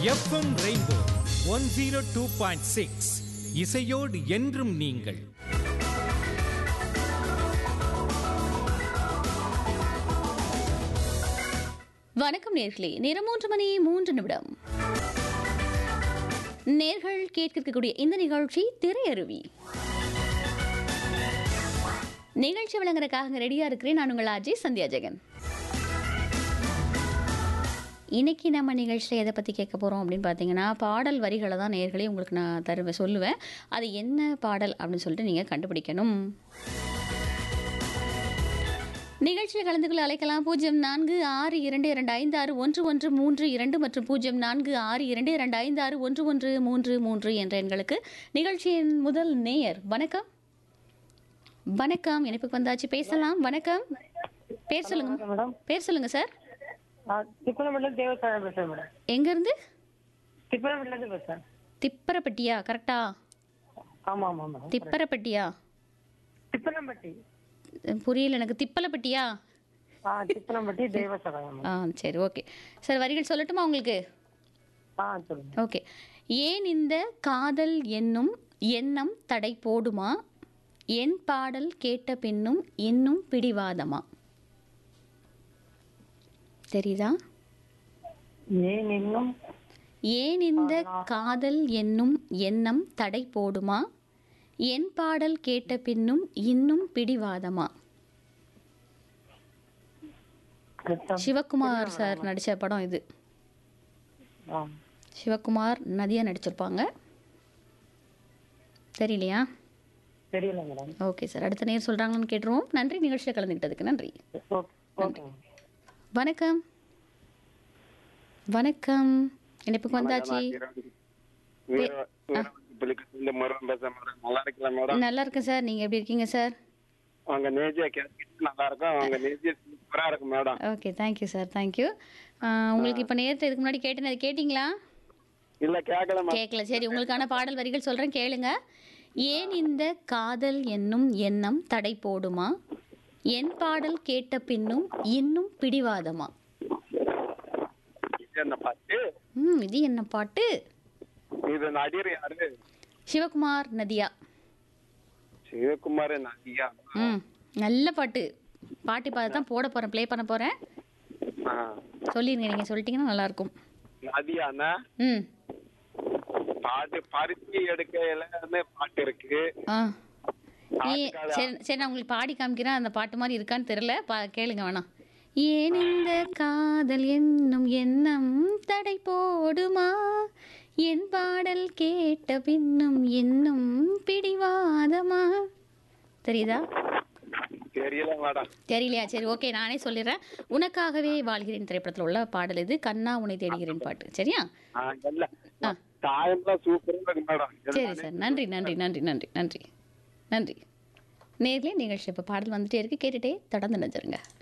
FM Rainbow one zero two point six இசையோடு என்றும் நீங்கள் வணக்கம் நேர்களே நேரம் மூன்று மணி மூன்று நிமிடம் நேர்கள் கேட்கக்கூடிய இந்த நிகழ்ச்சி திரையருவி நிகழ்ச்சி வழங்குறதுக்காக ரெடியா இருக்கிறேன் நான் உங்கள் அஜய் சந்தியா ஜெகன் இன்னைக்கு நம்ம நிகழ்ச்சியில் எதை பற்றி கேட்க போகிறோம் அப்படின்னு பார்த்தீங்கன்னா பாடல் வரிகளை தான் நேர்களே உங்களுக்கு நான் தருவேன் சொல்லுவேன் அது என்ன பாடல் அப்படின்னு சொல்லிட்டு நீங்கள் கண்டுபிடிக்கணும் நிகழ்ச்சியில் கலந்து கொள்ள அழைக்கலாம் பூஜ்ஜியம் நான்கு ஆறு இரண்டு இரண்டு ஐந்து ஆறு ஒன்று ஒன்று மூன்று இரண்டு மற்றும் பூஜ்ஜியம் நான்கு ஆறு இரண்டு இரண்டு ஐந்து ஆறு ஒன்று ஒன்று மூன்று மூன்று என்ற எண்களுக்கு நிகழ்ச்சியின் முதல் நேயர் வணக்கம் வணக்கம் இணைப்புக்கு வந்தாச்சு பேசலாம் வணக்கம் பேர் சொல்லுங்க மேடம் பேர் சொல்லுங்க சார் திப்பனமட்டில தேவஸ்தானம் பேசுறேன் மேடம் எங்கேருந்து திப்பனமட்டில இருந்து பேசுறேன் திப்பரப்பட்டியா கரெக்டா ஆமா ஆமா மேடம் திப்பரப்பட்டியா திப்பனம்பட்டி புரியல எனக்கு திப்பலப்பட்டியா ஆ திப்பனம்பட்டி தேவஸ்தானம் ஆ சரி ஓகே சார் வரிகள் சொல்லட்டுமா உங்களுக்கு ஆ சொல்லுங்க ஓகே ஏன் இந்த காதல் என்னும் எண்ணம் தடை போடுமா என் பாடல் கேட்ட பின்னும் இன்னும் பிடிவாதமா தெரியுதா ஏன் இன்னும் ஏன் இந்த காதல் என்னும் எண்ணம் தடை போடுமா என் பாடல் கேட்ட பின்னும் இன்னும் பிடிவாதமா கிருத்தம் சிவகுமார் சார் நடித்த படம் இது ஆ சிவகுமார் நதியா நடிச்சிருப்பாங்க தெரியலையா தெரியல மேடம் ஓகே சார் அடுத்த நேர் சொல்கிறாங்கன்னு கேட்டுருவோம் நன்றி நிகழ்ச்சியில் கலந்துக்கிட்டதுக்கு நன்றி ஓகே ஓகே வணக்கம் வணக்கம் இணைப்புக்கு வந்தாச்சு இந்த முருகன் பேசுறேன் மேடம் நல்லா இருக்கலாம் மேடம் நல்லா இருக்கேன் சார் நீங்கள் எப்படி இருக்கீங்க சார் அவங்க நேஜியா கேட்டு நல்லா இருக்கும் அவங்க நேஜியா சூப்பரா இருக்கும் madam okay thank you sir thank you உங்களுக்கு இப்போ நேரத்தை இதுக்கு முன்னாடி கேட்டேன் அது கேட்டிங்களா இல்ல கேட்கல மேடம் கேட்கல சரி உங்களுக்கான பாடல் வரிகள் சொல்கிறேன் கேளுங்க ஏன் இந்த காதல் என்னும் எண்ணம் தடை போடுமா என் பாடல் கேட்ட பின்னும் இன்னும் பிடிவாதமா இது என்ன பாட்டு ம் இது என்ன பாட்டு இது நடிகர் யாரு சிவகுமார் நதியா சிவகுமார் நதியா ம் நல்ல பாட்டு பாட்டு பார்த்து தான் போட போகிறேன் ப்ளே பண்ண போகிறேன் ஆ. சொல்லிடுங்க நீங்கள் சொல்லிட்டீங்கன்னா நல்லாயிருக்கும் நதியானா ம் பாட்டு பருத்தி எடுக்கையில இருந்து பாட்டு இருக்கு ஆ ஏ சரி சரி நான் உங்களுக்கு பாடி காமிக்கிறேன் அந்த பாட்டு மாதிரி இருக்கான்னு தெரியல பா கேளுங்க வேணாம் ஏன் இந்த காதல் என்னும் எண்ணம் தடை போடுமா என் பாடல் கேட்ட பின்னும் இன்னும் பிடிவாதமா தெரியுதா தெரியல மேடம் தெரியலையா சரி ஓகே நானே சொல்லிடுறேன் உனக்காகவே வாழ்கிறேன் திரைப்படத்தில் உள்ள பாடல் இது கண்ணா உன்னை தேடுகிறேன் பாட்டு சரியா ஆ, இல்ல தாயம்லாம் சூப்பரா இருக்கு மேடம் சரி சார் நன்றி நன்றி நன்றி நன்றி நன்றி நன்றி நேர்லேயே நிகழ்ச்சி இப்போ பாடல் வந்துட்டே இருக்கு கேட்டுட்டே தொடர்ந்து நினைச்சிருங்க